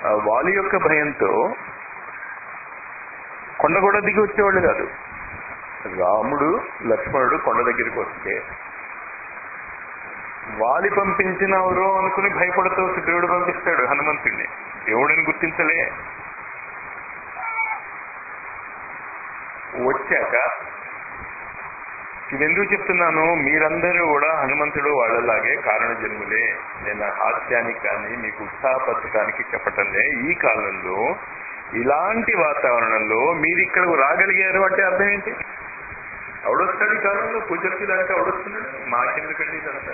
ఆ వాలి యొక్క భయంతో కొండ కూడా దిగి వచ్చేవాళ్ళు కాదు రాముడు లక్ష్మణుడు కొండ దగ్గరికి వస్తే వాలి పంపించినవరో అనుకుని భయపడుతూ సుగ్రీవుడు పంపిస్తాడు హనుమంతుడిని దేవుడిని గుర్తించలే వచ్చాక ఇది ఎందుకు చెప్తున్నాను మీరందరూ కూడా హనుమంతుడు వాళ్ళలాగే కారణ జన్ములే నేను హాస్యానికి కానీ మీకు ఉత్సాహపరచడానికి చెప్పటంలే ఈ కాలంలో ఇలాంటి వాతావరణంలో మీరు ఇక్కడ రాగలిగారు అంటే అర్థం ఏంటి ఎవడొస్తాడు ఈ కాలంలో పూజలకి దానికి ఎవడొస్తున్నాడు మాకెందుకండి ఇదంతా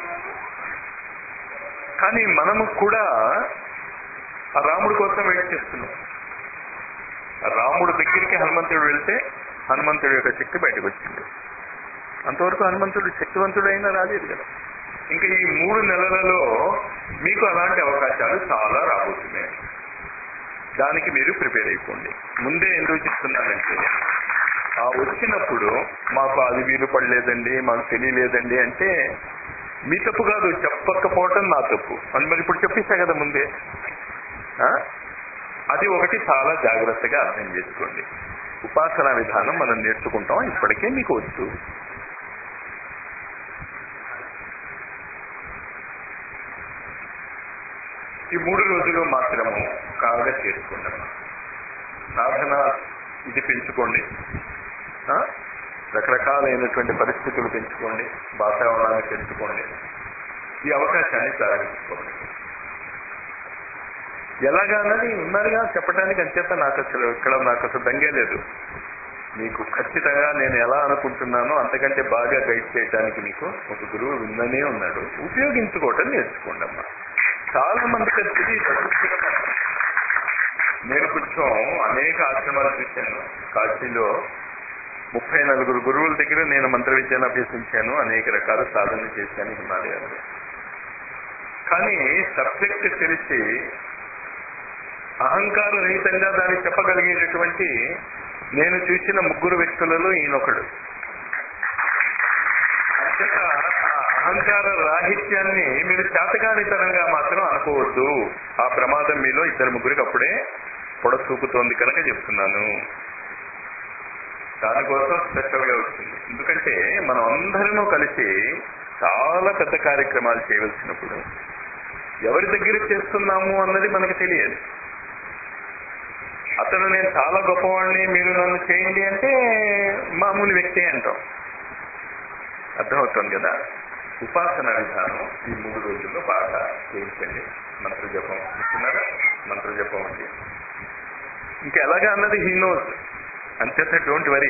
కానీ మనము కూడా ఆ రాముడి కోసం వెయిట్ చేస్తున్నాం ఆ రాముడి దగ్గరికి హనుమంతుడు వెళ్తే హనుమంతుడి యొక్క శక్తి బయటకు వచ్చింది అంతవరకు హనుమంతుడు శక్తివంతుడు అయినా రాలేదు కదా ఇంకా ఈ మూడు నెలలలో మీకు అలాంటి అవకాశాలు చాలా రాబోతున్నాయి దానికి మీరు ప్రిపేర్ అయిపోండి ముందే ఎందుకు చెప్తున్నానంటే ఆ వచ్చినప్పుడు మాకు అది వీలు పడలేదండి మాకు తెలియలేదండి అంటే మీ తప్పు కాదు చెప్పకపోవటం నా తప్పు అని మరి ఇప్పుడు చెప్పేసా కదా ముందే ఆ? అది ఒకటి చాలా జాగ్రత్తగా అర్థం చేసుకోండి ఉపాసనా విధానం మనం నేర్చుకుంటాం ఇప్పటికే మీకు వచ్చు ఈ మూడు రోజులు మాత్రము కాగా చేసుకోండి అమ్మా. సాధన ఇది పెంచుకోండి ఆ? రకరకాలైనటువంటి పరిస్థితులు పెంచుకోండి వాతావరణాన్ని పెంచుకోండి ఈ అవకాశాన్ని ప్రారంభించుకోండి ఎలాగన్నది ఉన్నారుగా చెప్పడానికి అంచేత నాకు అసలు ఇక్కడ నాకు అసలు దంగే లేదు మీకు ఖచ్చితంగా నేను ఎలా అనుకుంటున్నానో అంతకంటే బాగా గైడ్ చేయడానికి మీకు ఒక గురువు విన్ననే ఉన్నాడు ఉపయోగించుకోవటం నేర్చుకోండి అమ్మా చాలా మందికి అది తెలియదు అదృష్టంగా. నేను కొంచెం అనేక ఆశ్రమాలు చూశాను కాశీలో ముప్పై నలుగురు గురువుల దగ్గర నేను మంత్ర విద్యను అభ్యసించాను అనేక రకాల సాధనలు చేశాను హిమాలయాల్లో కానీ సబ్జెక్ట్ తెలిసి అహంకార రహితంగా దాన్ని చెప్పగలిగేటటువంటి నేను చూసిన ముగ్గురు వ్యక్తులలో ఈయనొకడు అంతేత ఆ అహంకార రాహిత్యాన్ని మీరు చేతకానితనంగా మాత్రం అనుకోవద్దు ఆ ప్రమాదం మీలో ఇద్దరు ముగ్గురికి అప్పుడే పొడసూపుతోంది కనుక చెప్తున్నాను దానికోసం స్పెషల్ గా వచ్చింది ఎందుకంటే మనం అందరము కలిసి చాలా పెద్ద కార్యక్రమాలు చేయవలసినప్పుడు ఎవరి దగ్గర చేస్తున్నాము అన్నది మనకు తెలియదు అతను నేను చాలా గొప్పవాడిని మీరు నన్ను చేయండి అంటే మామూలు వ్యక్తి అంటాం అర్థమవుతుంది కదా ఉపాసన విధానం ఈ మూడు రోజుల్లో బాగా చేయించండి మంత్ర జపం ఇస్తున్నారా మంత్ర జపం అండి ఇంకా ఎలాగా అన్నది హీ నోస్ అంచేత డోంట్ వరీ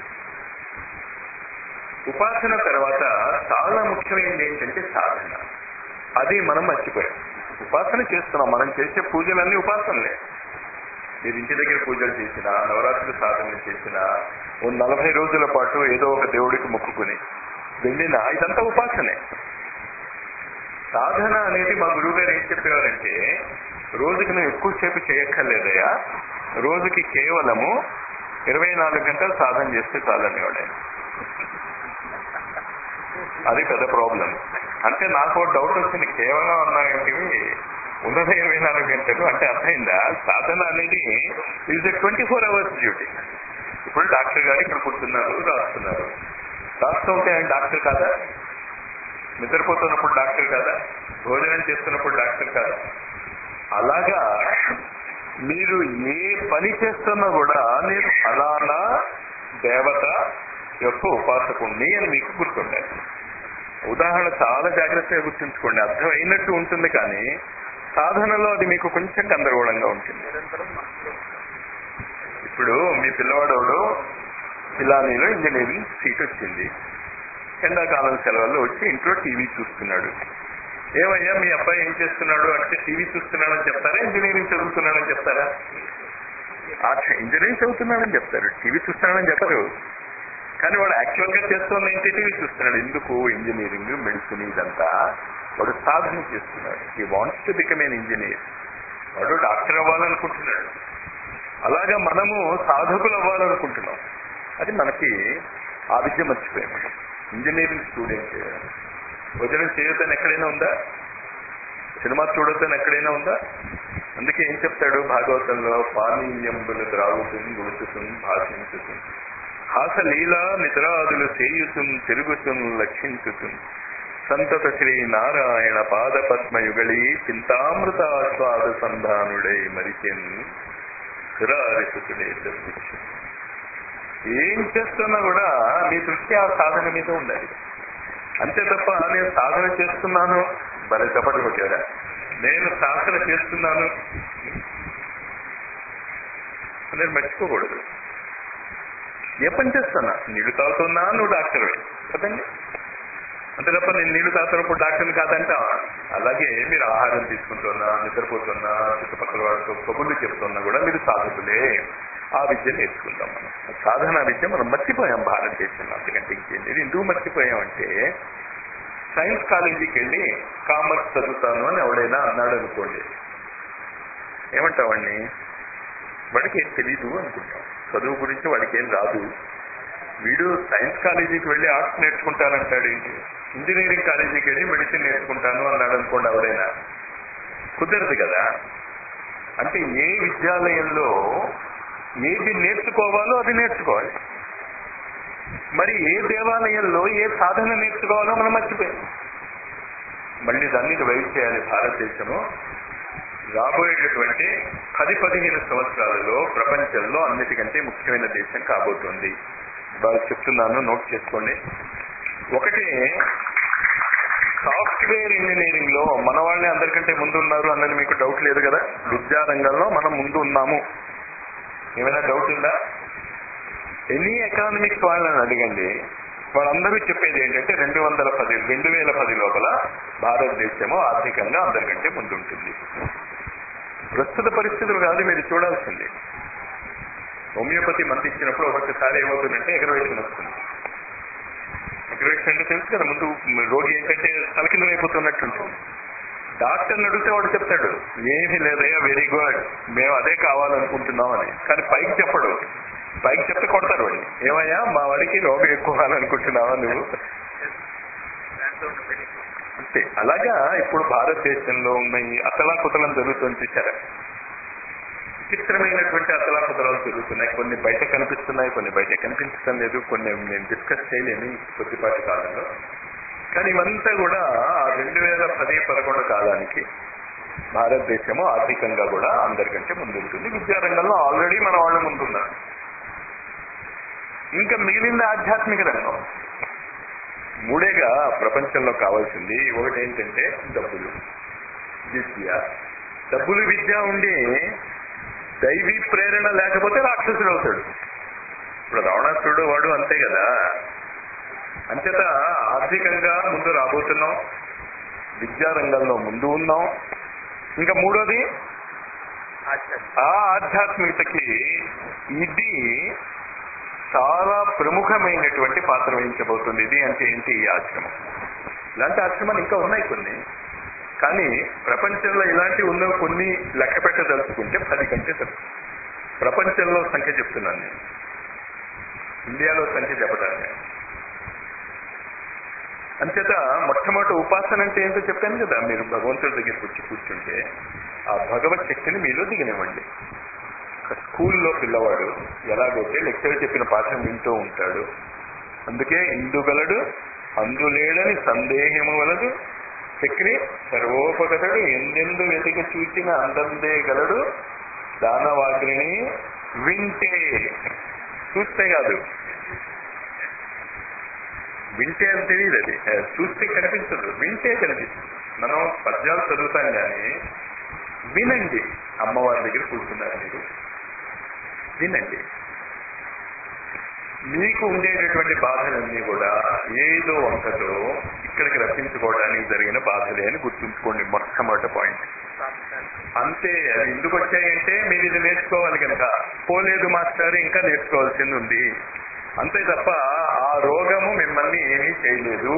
ఉపాసన తర్వాత చాలా ముఖ్యమైనది ఏంటంటే సాధన అది మనం మర్చిపోయాం ఉపాసన చేస్తున్నాం మనం చేసే పూజలన్నీ ఉపాసనలే మీరు ఇంటి దగ్గర పూజలు చేసినా నవరాత్రి సాధనలు చేసినా ఓ నలభై రోజుల పాటు ఏదో ఒక దేవుడికి మొక్కుకుని వెళ్ళినా ఇదంతా ఉపాసనే సాధన అనేది మా గురువు గారు ఏం చెప్పేవారంటే రోజుకి నువ్వు ఎక్కువసేపు చేయక్కర్లేదయ్యా రోజుకి కేవలము ఇరవై నాలుగు గంటలు సాధన చేస్తే చాలనేవాడు ఆయన అది పెద్ద ప్రాబ్లం అంటే నాకు ఒక డౌట్ వచ్చింది కేవలం అన్నాయంటివి ఉన్నది ఇరవై నాలుగు గంటలు అంటే అర్థమైందా సాధన అనేది is a twenty four hours duty ఇప్పుడు డాక్టర్ గారు ఇక్కడ కూర్చున్నారు రాస్తున్నారు రాస్తూ ఉంటే ఆయన డాక్టర్ కాదా నిద్రపోతున్నప్పుడు డాక్టర్ కాదా భోజనం చేస్తున్నప్పుడు డాక్టర్ కాదా అలాగా మీరు ఏ పని చేస్తున్నా కూడా నేను ఫలానా దేవత యొక్క ఉపాసకుణ్ణి అని మీకు గుర్తుండాలి ఉదాహరణ చాలా జాగ్రత్తగా గుర్తుంచుకోండి అర్థం అయినట్టు ఉంటుంది కానీ సాధనలో అది మీకు కొంచెం గందరగోళంగా ఉంటుంది ఇప్పుడు మీ పిల్లవాడోడు పిలానీలో ఇంజనీరింగ్ సీట్ వచ్చింది ఎండాకాలం సెలవుల్లో వచ్చి ఇంట్లో టీవీ చూస్తున్నాడు ఏమయ్యా మీ అబ్బాయి ఏం చేస్తున్నాడు అంటే టీవీ చూస్తున్నాడని చెప్తారా ఇంజనీరింగ్ చదువుతున్నాడని చెప్తారా ఆ ఇంజనీరింగ్ చదువుతున్నాడని చెప్తారు టీవీ చూస్తున్నాడని చెప్పరు కానీ వాడు యాక్చువల్ గా చేస్తున్న ఏంటి టీవీ చూస్తున్నాడు ఎందుకు ఇంజనీరింగ్ మెడిసిన్ ఇదంతా వాడు సాధన చేస్తున్నాడు he wants to become an engineer వాడు డాక్టర్ అవ్వాలనుకుంటున్నాడు అలాగా మనము సాధకులు అవ్వాలనుకుంటున్నాం అది మనకి ఆ విద్య మర్చిపోయాము ఇంజనీరింగ్ స్టూడెంట్ భోజనం చేయొద్దని ఎక్కడైనా ఉందా సినిమా చూడొద్దని ఎక్కడైనా ఉందా అందుకే ఏం చెప్తాడు భాగవతంలో పానీయంబులు ద్రావుతుం గుడుచుతుం భాషించుతుం హాసలీలా నిద్రాదులు చేయుతుం తిరుగుతుం లక్షించుతుం సంతత శ్రీ నారాయణ పాద పద్మయుగళి చింతామృత ఆస్వాద సంధానుడై మరిచెన్ సురారిసుతుడే దర్శించు ఏం చేస్తున్నా కూడా మీ దృష్టి ఆ సాధన మీద ఉండాలి అంతే తప్ప నేను సాధన చేస్తున్నాను భలే చప్పట్లు కొట్టారా నేను సాధన చేస్తున్నాను నేను మర్చిపోకూడదు ఏ పని చేస్తున్నా నీళ్లు తాగుతున్నా నువ్వు డాక్టర్ కదండి అంతే తప్ప నేను నీళ్లు తాగుతున్నప్పుడు డాక్టర్ని కాదంటా అలాగే మీరు ఆహారం తీసుకుంటున్నా నిద్రపోతున్నా చుట్టుపక్కల వాళ్ళతో కబుర్లు చెప్తున్నా కూడా మీరు సాధకులే ఆ విద్య నేర్చుకుంటాం మనం సాధన విద్య మనం మర్చిపోయాం భారతదేశంలో అంతకంటే ఇంకేం లేదు ఎందుకు మర్చిపోయామంటే సైన్స్ కాలేజీకి వెళ్ళి కామర్స్ చదువుతాను అని ఎవడైనా అన్నాడు అనుకోండి ఏమంటావాడిని వాడికి ఏం తెలీదు అనుకుంటాం చదువు గురించి వాడికి ఏం రాదు వీడు సైన్స్ కాలేజీకి వెళ్ళి ఆర్ట్స్ నేర్చుకుంటానంటాడు ఇంజనీరింగ్ కాలేజీకి వెళ్ళి మెడిసిన్ నేర్చుకుంటాను అన్నాడు అనుకోండి ఎవడైనా కుదరదు కదా అంటే ఏ విద్యాలయంలో ఏది నేర్చుకోవాలో అది నేర్చుకోవాలి మరి ఏ దేవాలయంలో ఏ సాధన నేర్చుకోవాలో మనం మర్చిపోయాం మళ్ళీ దాన్ని వెయిట్ చేయాలి భారతదేశము రాబోయేటటువంటి పది పదిహేను సంవత్సరాలలో ప్రపంచంలో అన్నిటికంటే ముఖ్యమైన దేశం కాబోతుంది బాగా చెప్తున్నాను నోట్ చేసుకోండి ఒకటి సాఫ్ట్వేర్ ఇంజనీరింగ్ లో మన వాళ్ళే అందరికంటే ముందు ఉన్నారు అన్నది మీకు డౌట్ లేదు కదా విద్యా రంగంలో మనం ముందు ఉన్నాము ఏమైనా డౌట్ ఉందా ఎనీ ఎకనామిక్స్ వాళ్ళని అడగండి వాళ్ళందరూ చెప్పేది ఏంటంటే రెండు వందల పది రెండు వేల పది లోపల భారతదేశము ఆర్థికంగా అందరికంటే ముందుంటుంది ప్రస్తుత పరిస్థితులు కాదు మీరు చూడాల్సింది హోమియోపతి మంది ఇచ్చినప్పుడు ఒక్కొక్కసారి ఏమవుతుందంటే ఎగరవేషన్ వస్తుంది ఎగరవేషన్ అంటే తెలుసు కదా ముందు రోగి ఏంటంటే తలకిందులు అయిపోతున్నట్టు ఉంటుంది డాక్టర్ని అడిగితే వాడు చెప్తాడు ఏమీ లేదయ్యా వెరీ గుడ్ మేము అదే కావాలనుకుంటున్నాం అని కానీ పైకి చెప్పడు పైకి చెప్తే కొడతారు వాడిని ఏమయ్యా మా వాడికి రోగం ఎక్కువ కావాలనుకుంటున్నావా నువ్వు అంతే అలాగా ఇప్పుడు భారతదేశంలో ఉన్న ఈ అతలాకుతలం జరుగుతుంది చూసారా విచిత్రమైనటువంటి అతలాకుతలాలు జరుగుతున్నాయి కొన్ని బయట కనిపిస్తున్నాయి కొన్ని బయట కనిపించడం లేదు కొన్ని నేను డిస్కస్ చేయలేని కొద్దిపాటి కాలంలో కానీ ఇవంతా కూడా రెండు వేల పది పదకొండు కాలానికి భారతదేశము ఆర్థికంగా కూడా అందరికంటే ముందుంటుంది విద్యారంగంలో ఆల్రెడీ మన వాళ్ళు ముందున్నారు ఇంకా మిగిలింది ఆధ్యాత్మిక రంగం మూడేగా ప్రపంచంలో కావాల్సింది ఒకటి ఏంటంటే డబ్బులు విద్య డబ్బులు విద్య ఉండి దైవీ ప్రేరణ లేకపోతే రాక్షసుడు అవుతాడు ఇప్పుడు రావణాసురుడు వాడు అంతే కదా అంచేత ఆర్థికంగా ముందు రాబోతున్నాం విద్యారంగంలో ముందు ఉన్నాం ఇంకా మూడోది ఆ ఆధ్యాత్మికతకి ఇది చాలా ప్రముఖమైనటువంటి పాత్ర వహించబోతుంది ఇది అంటే ఏంటి ఈ ఆశ్రమం ఇలాంటి ఆశ్రమాలు ఇంకా ఉన్నాయి కొన్ని కానీ ప్రపంచంలో ఇలాంటివి ఉన్న కొన్ని లెక్క పెట్టదలుచుకుంటే పది కంటే తక్కువ ప్రపంచంలో సంఖ్య చెప్తున్నాను నేను ఇండియాలో సంఖ్య చెప్పడానికి అంచేత మొట్టమొదటి ఉపాసన అంటే ఏంటో చెప్పాను కదా మీరు భగవంతుడి దగ్గరికి వచ్చి కూర్చుంటే ఆ భగవత్ శక్తిని మీలో దిగనివ్వండి ఒక స్కూల్లో పిల్లవాడు ఎలాగైతే లెక్చర్ చెప్పిన పాఠం వింటూ ఉంటాడు అందుకే ఇందుగలడు అందులేడని సందేహము వలదు చక్రి సర్వోపగతడు ఎందెందు వెతికి చూచిన అందందే గలడు దానవాగ్రిని వింటే చూస్తే కాదు వింటే అని తెలియదు అది చూస్తే కనిపించదు వింటే కనిపిస్తుంది మనం పద్యాలు చదువుతాం కానీ వినండి అమ్మవారి దగ్గర కూర్చున్నారు మీరు వినండి మీకు ఉండేటటువంటి బాధలన్నీ కూడా ఏదో వంకతో ఇక్కడికి రప్పించుకోవడానికి జరిగిన బాధలే అని గుర్తుంచుకోండి మొట్టమొదటి పాయింట్ అంతే అది ఎందుకు వచ్చాయంటే మీరు ఇది నేర్చుకోవాలి కనుక పోలేదు మాస్టర్ ఇంకా నేర్చుకోవాల్సింది ఉంది అంతే తప్ప ఆ రోగము మిమ్మల్ని ఏమీ చేయలేదు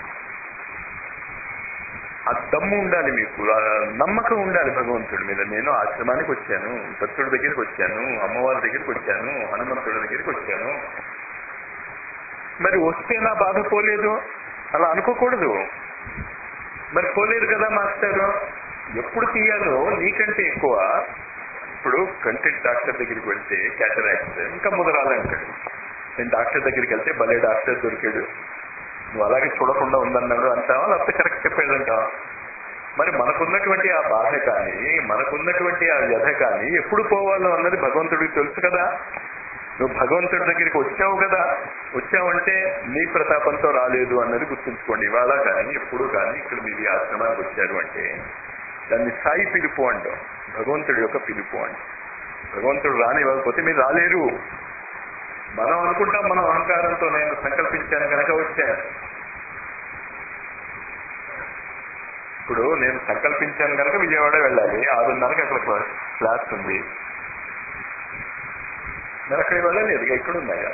ఆ దమ్ము ఉండాలి మీకు ఆ నమ్మకం ఉండాలి భగవంతుడి మీద నేను ఆశ్రమానికి వచ్చాను దత్తుడి దగ్గరికి వచ్చాను అమ్మవారి దగ్గరికి వచ్చాను హనుమంతుడి దగ్గరికి వచ్చాను మరి వస్తే నా బాధ పోలేదు అలా అనుకోకూడదు మరి పోలేదు కదా మాస్టర్ ఎప్పుడు తీయాలో నీకంటే ఎక్కువ ఇప్పుడు కంటెంట్ డాక్టర్ దగ్గరికి వెళ్తే క్యాటరాక్ట్ ఇంకా ముదరాలంటాడు నేను డాక్టర్ దగ్గరికి వెళ్తే భలే డాక్టర్ దొరికాడు నువ్వు అలాగే చూడకుండా ఉందన్నాడు అంటావా లేకపోతే కరెక్ట్ చెప్పాడంటావా మరి మనకున్నటువంటి ఆ బాధ కానీ మనకున్నటువంటి ఆ వ్యధ కానీ ఎప్పుడు పోవాలో అన్నది భగవంతుడికి తెలుసు కదా నువ్వు భగవంతుడి దగ్గరికి వచ్చావు కదా వచ్చావంటే నీ ప్రతాపంతో రాలేదు అన్నది గుర్తుంచుకోండి ఇవాళ కానీ ఎప్పుడు కానీ ఇక్కడ మీరు ఈ ఆశ్రమానికి వచ్చారు అంటే దాన్ని సాయి పిలుపు అంటాం భగవంతుడి యొక్క పిలుపు అంటాం భగవంతుడు రానివ్వకపోతే మీరు రాలేరు మనం అనుకుంటాం మనం అహంకారంతో నేను సంకల్పించాను కనుక వచ్చాను ఇప్పుడు నేను సంకల్పించాను కనుక విజయవాడ వెళ్ళాలి ఆరున్నరకి అక్కడ క్లా- క్లాస్ ఉంది నేను అక్కడికి వెళ్ళలేదు ఇక ఇక్కడ ఉన్నాయా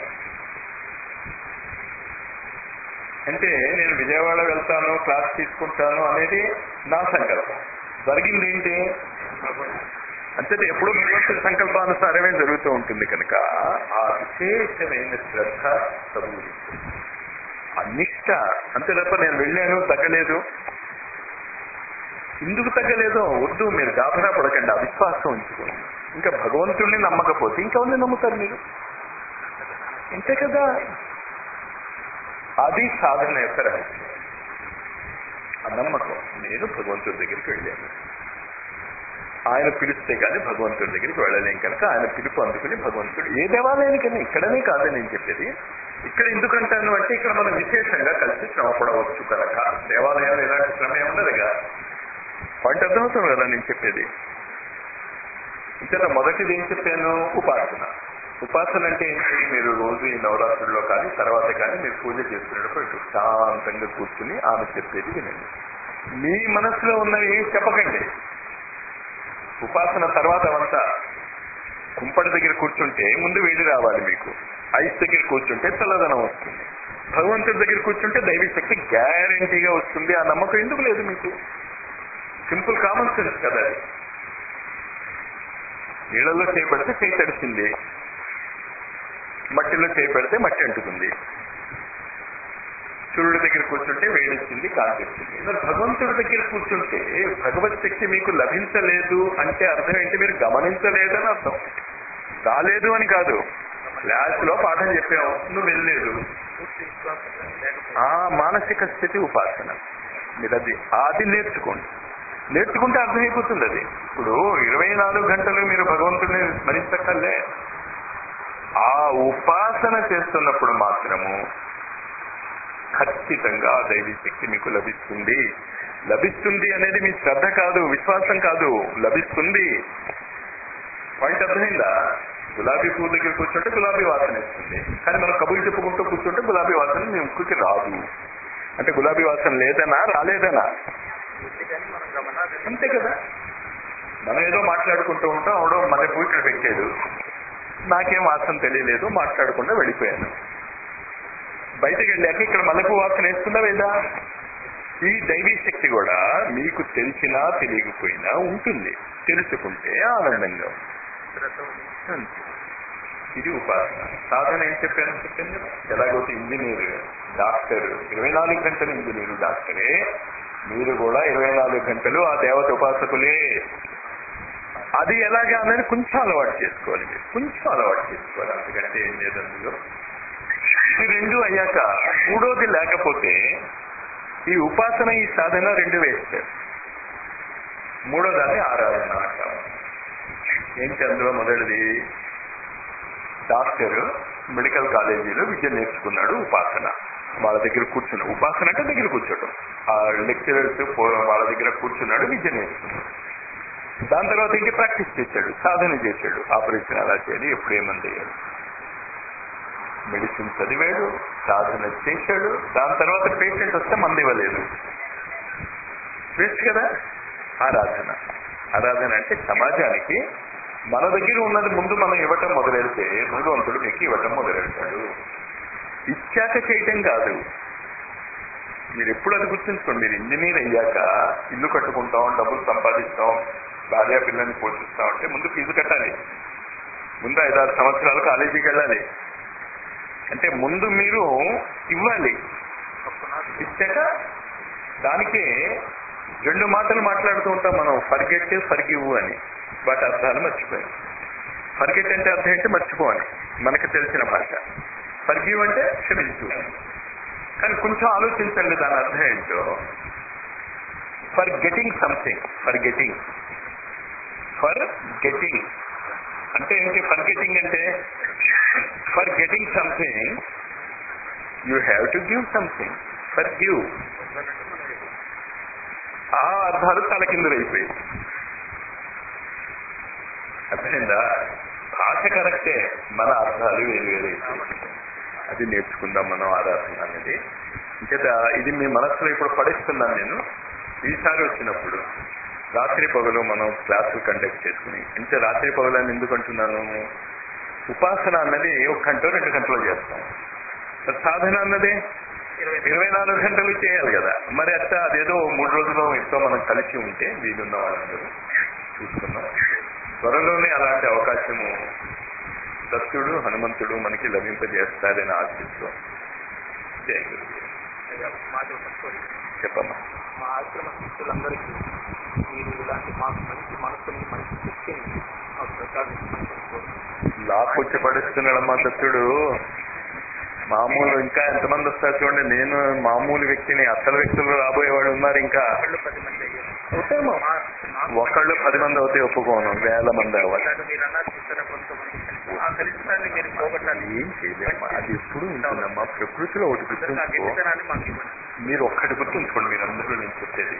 అంటే నేను విజయవాడ వెళ్తాను క్లాస్ తీసుకుంటాను అనేది నా సంకల్పం జరిగింది ఏంటి అంటే ఎప్పుడు భగవంతుడి సంకల్పానుసారమే జరుగుతూ ఉంటుంది కనుక ఆ విశేషమైన శ్రద్ధ చదువు ఆ నిష్ట అంతే తప్ప నేను వెళ్ళాను తగ్గలేదు ఎందుకు తగ్గలేదో వద్దు మీరు గాభరా పడకండి ఆ విశ్వాసం ఉంచుకోండి ఇంకా భగవంతుడిని నమ్మకపోతే ఇంకెవరిని నమ్ముతారు మీరు అంతే కదా అది సాధన యొక్క రహస్యం ఆ నమ్మకం నేను భగవంతుడి దగ్గరికి వెళ్ళాను ఆయన పిలిస్తే కానీ భగవంతుడి దగ్గరికి వెళ్ళలేం కనుక ఆయన పిలుపు అందుకుని భగవంతుడు ఏ దేవాలయానికైనా ఇక్కడనే కాదని నేను చెప్పేది ఇక్కడ ఎందుకంటాను అంటే ఇక్కడ మనం విశేషంగా కలిసి శ్రమ పడవచ్చు కనుక దేవాలయాలు ఎలాంటి శ్రమ ఏం ఉండదుగా పాయింట్ అర్థమవుతుంది కదా నేను చెప్పేది ఇంకా మొదటిది ఏం చెప్పాను ఉపాసన ఉపాసన అంటే ఏంటి మీరు రోజు ఈ నవరాత్రుల్లో కానీ తర్వాత కానీ మీరు పూజ చేస్తున్నప్పుడు ఇటు శాంతంగా కూర్చుని ఆమె చెప్పేది వినండి మీ మనసులో ఉన్నవి ఏం చెప్పకండి ఉపాసన తర్వాత అవంతా కుంపటి దగ్గర కూర్చుంటే ముందు వేడి రావాలి మీకు ఐస్ దగ్గర కూర్చుంటే చల్లదనం వస్తుంది భగవంతుడి దగ్గర కూర్చుంటే దైవీ శక్తి గ్యారంటీగా వస్తుంది ఆ నమ్మకం ఎందుకు లేదు మీకు సింపుల్ కామన్ సెన్స్ కదా అది నీళ్ళలో చేయబడితే చేయి తడిసింది మట్టిలో చేయబడితే మట్టి అంటుకుంది సూర్యుడి దగ్గర కూర్చుంటే వేడిచ్చింది కాల్చింది మరి భగవంతుడి దగ్గర కూర్చుంటే భగవత్ శక్తి మీకు లభించలేదు అంటే అర్థం ఏంటి మీరు గమనించలేదని అర్థం రాలేదు అని కాదు క్లాస్ లో పాఠం చెప్పావు నువ్వు వెళ్ళలేదు ఆ మానసిక స్థితి ఉపాసన మీరు అది అది నేర్చుకోండి నేర్చుకుంటే అర్థమైపోతుంది అది ఇప్పుడు ఇరవై నాలుగు గంటలు మీరు భగవంతుడిని స్మరించక్కర్లే ఆ ఉపాసన చేస్తున్నప్పుడు మాత్రము ఖచ్చితంగా ఆ దైవీ శక్తి మీకు లభిస్తుంది లభిస్తుంది అనేది మీ శ్రద్ధ కాదు విశ్వాసం కాదు లభిస్తుంది పాయింట్ అర్థమైందా గులాబీ పువ్వు దగ్గర కూర్చుంటే గులాబీ వాసన ఇస్తుంది కానీ మనం కబుర్లు చెప్పుకుంటూ కూర్చుంటే గులాబీ వాసన మీ ముక్కుకి రాదు అంటే గులాబీ వాసన లేదనా రాలేదనా అంతే కదా మనం ఏదో మాట్లాడుకుంటూ ఉంటాం ఆవిడ మన పువ్వు ఇక్కడ పెట్టాడు నాకేం వాసన తెలియలేదు మాట్లాడకుండా వెళ్ళిపోయాను బయటకు వెళ్ళాక ఇక్కడ మల్లెపూ వాసన వేస్తుందా లేదా ఈ దైవీ శక్తి కూడా మీకు తెలిసినా తెలియకపోయినా ఉంటుంది తెలుసుకుంటే ఆనందంగా ఉంది. అంతే. ఇది ఉపాసన సాధన ఏం చెప్పాను చెప్పాను కదా ఎలాగైతే ఇంజనీర్ డాక్టర్ ఇరవై నాలుగు గంటలు ఇంజనీరు డాక్టరే మీరు కూడా ఇరవై నాలుగు గంటలు ఆ దేవత ఉపాసకులే అది ఎలాగా అనేది కొంచెం అలవాటు చేసుకోవాలి మీరు కొంచెం అలవాటు చేసుకోవాలి అందుకంటే ఏం లేదు అందులో ఈ రెండు అయ్యాక మూడోది లేకపోతే ఈ ఉపాసన ఈ సాధన రెండు వేస్తారు మూడో దాన్ని ఆరాధన అంటాం ఏంటి అందులో మొదటిది డాక్టర్ మెడికల్ కాలేజీలో విద్య నేర్చుకున్నాడు ఉపాసన వాళ్ళ దగ్గర కూర్చున్నాడు ఉపాసన అంటే దగ్గర కూర్చోటం ఆ లెక్చరర్స్ వాళ్ళ దగ్గర కూర్చున్నాడు విద్య నేర్చుకున్నాడు దాని తర్వాత ఇంకే ప్రాక్టీస్ చేశాడు సాధన చేశాడు ఆపరేషన్ అలా చేయాలి ఎప్పుడు ఏమంది అయ్యాడు మెడిసిన్ చదివాడు సాధన చేశాడు దాని తర్వాత పేషెంట్ వస్తే మంది ఇవ్వలేదు వేస్ట్ కదా ఆరాధన ఆరాధన అంటే సమాజానికి మన దగ్గర ఉన్నది ముందు మనం ఇవ్వటం మొదలెడితే భగవంతుడు మీకు ఇవ్వటం మొదలెడతాడు ఇచ్చాక చేయటం కాదు మీరు ఎప్పుడు అది గుర్తుంచుకోండి మీరు ఇంజనీర్ అయ్యాక ఇల్లు కట్టుకుంటాం డబ్బులు సంపాదిస్తాం భార్య పిల్లల్ని పోషిస్తాం అంటే ముందు ఫీజు కట్టాలి ముందు ఐదారు సంవత్సరాలు కాలేజీకి వెళ్ళాలి అంటే ముందు మీరు ఇవ్వాలి ఇచ్చాక దానికే రెండు మాటలు మాట్లాడుతూ ఉంటాం మనం ఫర్గెట్ ఫర్గివ్ అని వాటి అర్థాలు మర్చిపోయాం ఫర్గెట్ అంటే అర్థం ఏంటి మర్చిపో అని మనకు తెలిసిన భాష ఫర్గివ్ అంటే క్షమించు కానీ కొంచెం ఆలోచించండి దాని అర్థం ఏంటో for getting something for getting for getting అంటే ఏంటి ఫర్ గెటింగ్ అంటే for getting something you have to give something for give ఆ అర్థాలు తలకిందులైపోయాయి అర్థమైందా భాష కరెక్టే మన అర్థాలు వేరు వేరు అది నేర్చుకుందాం మనం ఆరాధన అనేది ఇంకేత ఇది మీ మనసులో ఇప్పుడు పడిస్తున్నాను నేను ఈసారి వచ్చినప్పుడు రాత్రి పగలు మనం క్లాసులు కండక్ట్ చేసుకుని అంటే రాత్రి పగలు అని ఎందుకు అంటున్నాను ఉపాసన అన్నది ఒక గంట రెండు గంటలు చేస్తాం సాధన అన్నది ఇరవై నాలుగు గంటలు చేయాలి కదా మరి అట్ట అదేదో మూడు రోజులు ఎంతో మనం కలిసి ఉంటే వీలున్న వాళ్ళందరూ చూసుకున్నాం త్వరలోనే అలాంటి అవకాశము దత్తుడు హనుమంతుడు మనకి లభింపజేస్తారని ఆశిస్తూ జై గురు. మాది ఒక స్టోరీ చెప్పమ్మా మా ఆశ్రమ శిష్యులందరికీ మీరు ఇలాంటి మాకు మంచి మనసుని మంచి శక్తిని మాకు ప్రసాదించమని కోరుతున్నాను. లాక్కొచ్చి పడిస్తున్నాడమ్మా దత్తుడు మామూలు ఇంకా ఎంతమంది వస్తారు చూడండి నేను మామూలు వ్యక్తిని అసలు వ్యక్తులు రాబోయేవాడు ఉన్నారు ఇంకా ఒకళ్ళు పది మంది అయ్యారు అవుతామా? మా- మాకు ఒకళ్ళు పది మంది అవుతే ఒప్పుకోను వేల మంది అవ్వాలి అలాగే మీరు అన్నారు చూసారా కొంతమంది ఆ కలిసినాన్ని మీరు పోగొట్టాలి ఏం చేయలేమ్మా అది ఎప్పుడు ఉంటుందమ్మా ప్రకృతిలో ఒకటి ఆ గుర్తుంచుకో గట్టితనాన్ని మాకు ఇవ్వండి మీరు ఒక్కటి గుర్తుంచుకోండి మీరు అందరూ నేను చెప్పేది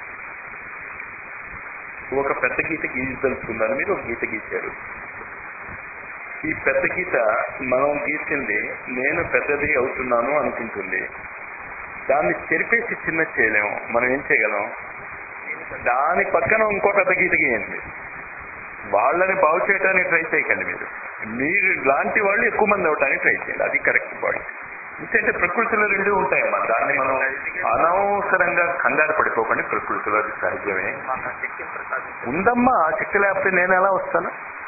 ఒక పెద్ద గీత గీయదలుచుకున్నారు మీరు ఒక గీత గీశారు ఈ పెద్ద గీత మనం గీసింది నేను పెద్దది అవుతున్నాను అనుకుంటుంది దాన్ని చెరిపేసి చిన్న చేయలేము మనం ఏం చేయగలం దాని పక్కన ఇంకో పెద్ద గీత గీయండి వాళ్ళని బాగు చేయడానికి ట్రై చేయకండి మీరు మీరు లాంటి వాళ్ళు ఎక్కువ మంది అవటానికి ట్రై చేయండి అది కరెక్ట్ పాయింట్ ఎందుకంటే ప్రకృతిలో రెండు ఉంటాయమ్మా దాన్ని మనం అనవసరంగా కంగారు పడిపోకండి ప్రకృతిలో అది సహజమే మాకు ఆ శక్తిని ప్రసాదించండి ఉందమ్మా ఆ శక్తి లేకపోతే నేను ఎలా వస్తాను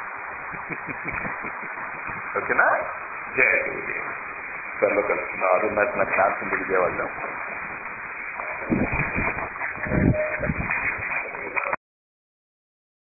ఓకేనా జయ గురుదేవ్ త్వరలో కలుస్తున్నాం ఆరున్నర నా క్లాస్ విడిచేవాళ్ళం